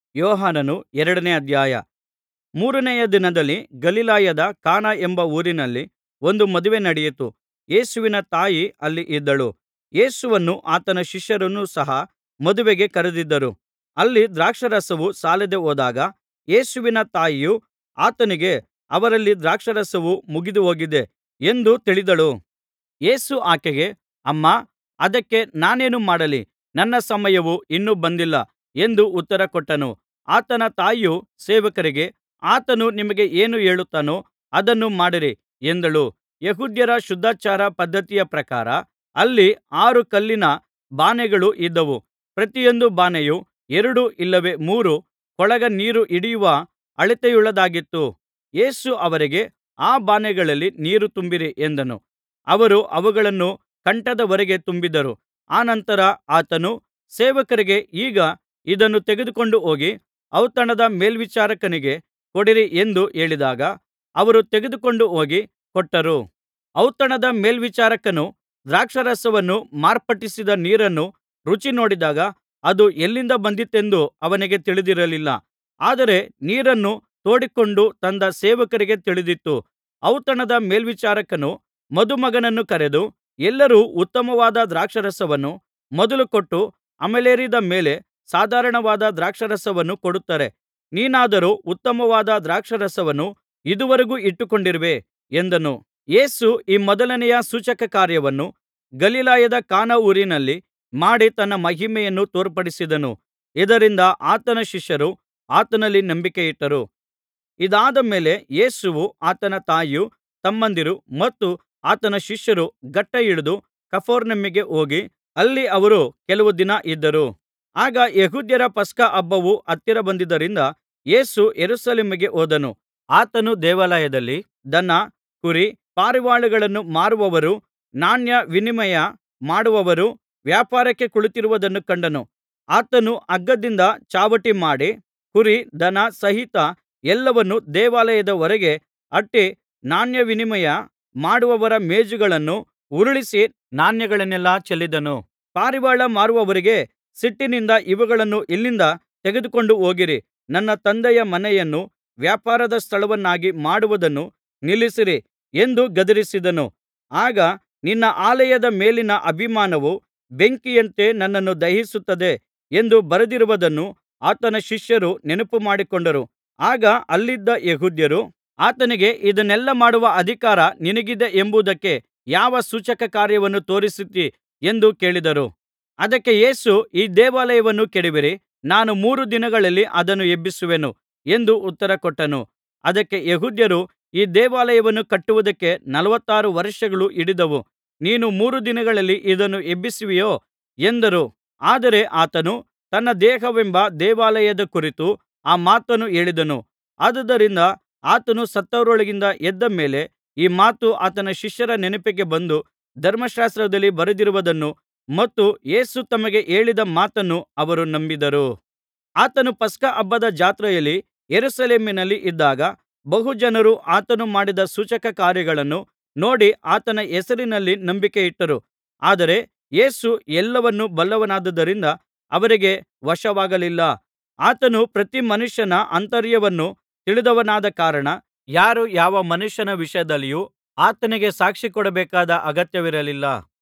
ಯೋಹಾನನು ಎರಡನೇ ಅಧ್ಯಾಯ ಮೂರನೆಯ ದಿನದಲ್ಲಿ ಗಲಿಲಾಯದ ಕಾನಾ ಎಂಬ ಊರಿನಲ್ಲಿ ಒಂದು ಮದುವೆ ನಡೆಯಿತು ಯೇಸುವಿನ ತಾಯಿ ಅಲ್ಲಿ ಇದ್ದಳು ಯೇಸುವನ್ನೂ ಆತನ ಶಿಷ್ಯರನ್ನೂ ಸಹ ಮದುವೆಗೆ ಕರೆದಿದ್ದರು ಅಲ್ಲಿ ದ್ರಾಕ್ಷಾರಸವು ಸಾಲದೆ ಹೋದಾಗ ಯೇಸುವಿನ ತಾಯಿಯು ಆತನಿಗೆ ಅವರಲ್ಲಿ ದ್ರಾಕ್ಷಾರಸವು ಮುಗಿದುಹೋಗಿದೆ ಎಂದು ತಿಳಿದಳು ಯೇಸು ಆಕೆಗೆ ಅಮ್ಮಾ ಅದಕ್ಕೆ ನಾನೇನು ಮಾಡಲಿ ನನ್ನ ಸಮಯವು ಇನ್ನೂ ಬಂದಿಲ್ಲ ಎಂದು ಉತ್ತರಕೊಟ್ಟನು ಆತನ ತಾಯಿಯು ಸೇವಕರಿಗೆ ಆತನು ನಿಮಗೆ ಏನು ಹೇಳುತ್ತಾನೋ ಅದನ್ನು ಮಾಡಿರಿ ಎಂದಳು ಯೆಹೂದ್ಯರ ಶುದ್ಧಾಚಾರ ಪದ್ಧತಿಯ ಪ್ರಕಾರ ಅಲ್ಲಿ ಆರು ಕಲ್ಲಿನ ಬಾನೆಗಳು ಇದ್ದವು ಪ್ರತಿಯೊಂದು ಬಾನೆಯೂ ಎರಡು ಇಲ್ಲವೇ ಮೂರು ಕೊಳಗ ನೀರು ಹಿಡಿಯುವ ಅಳತೆಯುಳ್ಳದ್ದಾಗಿತ್ತು ಯೇಸು ಅವರಿಗೆ ಆ ಬಾನೆಗಳಲ್ಲಿ ನೀರು ತುಂಬಿರಿ ಎಂದನು ಅವರು ಅವುಗಳನ್ನು ಕಂಠದವರೆಗೆ ತುಂಬಿದರು ಅನಂತರ ಆತನು ಸೇವಕರಿಗೆ ಈಗ ಇದನ್ನು ತೆಗೆದುಕೊಂಡು ಹೋಗಿ ಔತಣದ ಮೇಲ್ವಿಚಾರಕನಿಗೆ ಕೊಡಿರಿ ಎಂದು ಹೇಳಿದಾಗ ಅವರು ತೆಗೆದುಕೊಂಡು ಹೋಗಿ ಕೊಟ್ಟರು ಔತಣದ ಮೇಲ್ವಿಚಾರಕನು ದ್ರಾಕ್ಷಾರಸವನ್ನು ಮಾರ್ಪಟ್ಟಿಸಿದ ನೀರನ್ನು ರುಚಿ ನೋಡಿದಾಗ ಅದು ಎಲ್ಲಿಂದ ಬಂದಿತೆಂದು ಅವನಿಗೆ ತಿಳಿದಿರಲಿಲ್ಲ ಆದರೆ ನೀರನ್ನು ತೋಡಿಕೊಂಡು ತಂದ ಸೇವಕರಿಗೆ ತಿಳಿದಿತ್ತು ಔತಣದ ಮೇಲ್ವಿಚಾರಕನು ಮದುಮಗನನ್ನು ಕರೆದು ಎಲ್ಲರೂ ಉತ್ತಮವಾದ ದ್ರಾಕ್ಷಾರಸವನ್ನು ಮೊದಲು ಕೊಟ್ಟು ಅಮಲೇರಿದ ಮೇಲೆ ಸಾಧಾರಣವಾದ ದ್ರಾಕ್ಷಾರಸವನ್ನು ಕೊಡುತ್ತಾರೆ ನೀನಾದರೋ ಉತ್ತಮವಾದ ದ್ರಾಕ್ಷಾರಸವನ್ನು ಇದುವರೆಗೂ ಇಟ್ಟುಕೊಂಡಿರುವೆ ಎಂದನು ಯೇಸು ಈ ಮೊದಲನೆಯ ಸೂಚಕಕಾರ್ಯವನ್ನು ಗಲಿಲಾಯದ ಕಾನಾ ಊರಿನಲ್ಲಿ ಮಾಡಿ ತನ್ನ ಮಹಿಮೆಯನ್ನು ತೋರ್ಪಡಿಸಿದನು ಇದರಿಂದ ಆತನ ಶಿಷ್ಯರು ಆತನಲ್ಲಿ ನಂಬಿಕೆಯಿಟ್ಟರು ಇದಾದ ಮೇಲೆ ಯೇಸುವೂ ಆತನ ತಾಯಿಯೂ ತಮ್ಮಂದಿರು ಮತ್ತು ಆತನ ಶಿಷ್ಯರು ಘಟ್ಟಾ ಇಳಿದು ಕಪೆರ್ನೌಮಿಗೆ ಹೋಗಿ ಅಲ್ಲಿ ಅವರು ಕೆಲವು ದಿನ ಇದ್ದರು ಆಗ ಯೆಹೂದ್ಯರ ಪಸ್ಕಹಬ್ಬವು ಹತ್ತಿರ ಬಂದಿದ್ದರಿಂದ ಯೇಸು ಯೆರೂಸಲೇಮಿಗೆ ಹೋದನು ಆತನು ದೇವಾಲಯದಲ್ಲಿ ದನ ಕುರಿ ಪಾರಿವಾಳಗಳನ್ನು ಮಾರುವವರೂ ನಾಣ್ಯ ವಿನಿಮಯ ಮಾಡುವವರೂ ವ್ಯಾಪಾರಕ್ಕೆ ಕುಳಿತಿರುವುದನ್ನು ಕಂಡನು ಆತನು ಹಗ್ಗದಿಂದ ಚಾವಟಿ ಮಾಡಿ ಕುರಿ ದನ ಸಹಿತ ಎಲ್ಲವನ್ನೂ ದೇವಾಲಯದ ಹೊರಗೆ ಅಟ್ಟಿ ನಾಣ್ಯ ವಿನಿಮಯ ಮಾಡುವವರ ಮೇಜುಗಳನ್ನು ಉರುಳಿಸಿ ನಾಣ್ಯಗಳನ್ನೆಲ್ಲಾ ಚೆಲ್ಲಿದನು ಪಾರಿವಾಳ ಮಾರುವವರಿಗೆ ಸಿಟ್ಟಿನಿಂದ ಇವುಗಳನ್ನು ಇಲ್ಲಿಂದ ತೆಗೆದುಕೊಂಡು ಹೋಗಿರಿ ನನ್ನ ತಂದೆಯ ಮನೆಯನ್ನು ವ್ಯಾಪಾರದ ಸ್ಥಳವನ್ನಾಗಿ ಮಾಡುವುದನ್ನು ನಿಲ್ಲಿಸಿರಿ ಎಂದು ಗದರಿಸಿದನು ಆಗ ನಿನ್ನ ಆಲಯದ ಮೇಲಿನ ಅಭಿಮಾನವು ಬೆಂಕಿಯಂತೆ ನನ್ನನ್ನು ದಹಿಸುತ್ತದೆ ಎಂದು ಬರೆದಿರುವುದನ್ನು ಆತನ ಶಿಷ್ಯರು ನೆನಪುಮಾಡಿಕೊಂಡರು ಆಗ ಅಲ್ಲಿದ್ದ ಯೆಹೂದ್ಯರು ಆತನಿಗೆ ಇದನ್ನೆಲ್ಲಾ ಮಾಡುವ ಅಧಿಕಾರ ನಿನಗಿದೆ ಎಂಬುದಕ್ಕೆ ಯಾವ ಸೂಚಕಕಾರ್ಯವನ್ನು ತೋರಿಸುತ್ತೀ ಎಂದು ಕೇಳಿದರು ಅದಕ್ಕೆ ಯೇಸು ಈ ದೇವಾಲಯವನ್ನು ಕೆಡವಿರಿ ನಾನು ಮೂರು ದಿನಗಳಲ್ಲಿ ಅದನ್ನು ಎಬ್ಬಿಸುವೆನು ಎಂದು ಉತ್ತರಕೊಟ್ಟನು ಅದಕ್ಕೆ ಯೆಹೂದ್ಯರು ಈ ದೇವಾಲಯವನ್ನು ಕಟ್ಟುವುದಕ್ಕೆ ನಲವತ್ತಾರು ವರ್ಷಗಳು ಹಿಡಿದವು ನೀನು ಮೂರು ದಿನಗಳಲ್ಲಿ ಇದನ್ನು ಎಬ್ಬಿಸುವಿಯೋ ಎಂದರು ಆದರೆ ಆತನು ತನ್ನ ದೇಹವೆಂಬ ದೇವಾಲಯದ ಕುರಿತು ಆ ಮಾತನ್ನು ಹೇಳಿದನು ಆದುದರಿಂದ ಆತನು ಸತ್ತವರೊಳಗಿಂದ ಎದ್ದ ಮೇಲೆ ಈ ಮಾತು ಆತನ ಶಿಷ್ಯರ ನೆನಪಿಗೆ ಬಂದು ಧರ್ಮಶಾಸ್ತ್ರದಲ್ಲಿ ಬರೆದಿರುವುದನ್ನು ಮತ್ತು ಯೇಸು ತಮಗೆ ಹೇಳಿದ ಮಾತನ್ನು ಅವರು ನಂಬಿದರು ಆತನು ಪಸ್ಕಹಬ್ಬದ ಜಾತ್ರೆಯಲ್ಲಿ ಯೆರೂಸಲೇಮಿನಲ್ಲಿ ಇದ್ದಾಗ ಬಹು ಜನರು ಆತನು ಮಾಡಿದ ಸೂಚಕಕಾರ್ಯಗಳನ್ನು ನೋಡಿ ಆತನ ಹೆಸರಿನಲ್ಲಿ ನಂಬಿಕೆಯಿಟ್ಟರು ಆದರೆ ಯೇಸು ಎಲ್ಲವನ್ನೂ ಬಲ್ಲವನಾದುದರಿಂದ ಅವರಿಗೆ ವಶವಾಗಲಿಲ್ಲ ಆತನು ಪ್ರತಿ ಮನುಷ್ಯನ ಆಂತರ್ಯವನ್ನು ತಿಳಿದವನಾದ ಕಾರಣ ಯಾರೂ ಯಾವ ಮನುಷ್ಯನ ವಿಷಯದಲ್ಲಿಯೂ ಆತನಿಗೆ ಸಾಕ್ಷಿಕೊಡಬೇಕಾದ ಅಗತ್ಯವಿರಲಿಲ್ಲ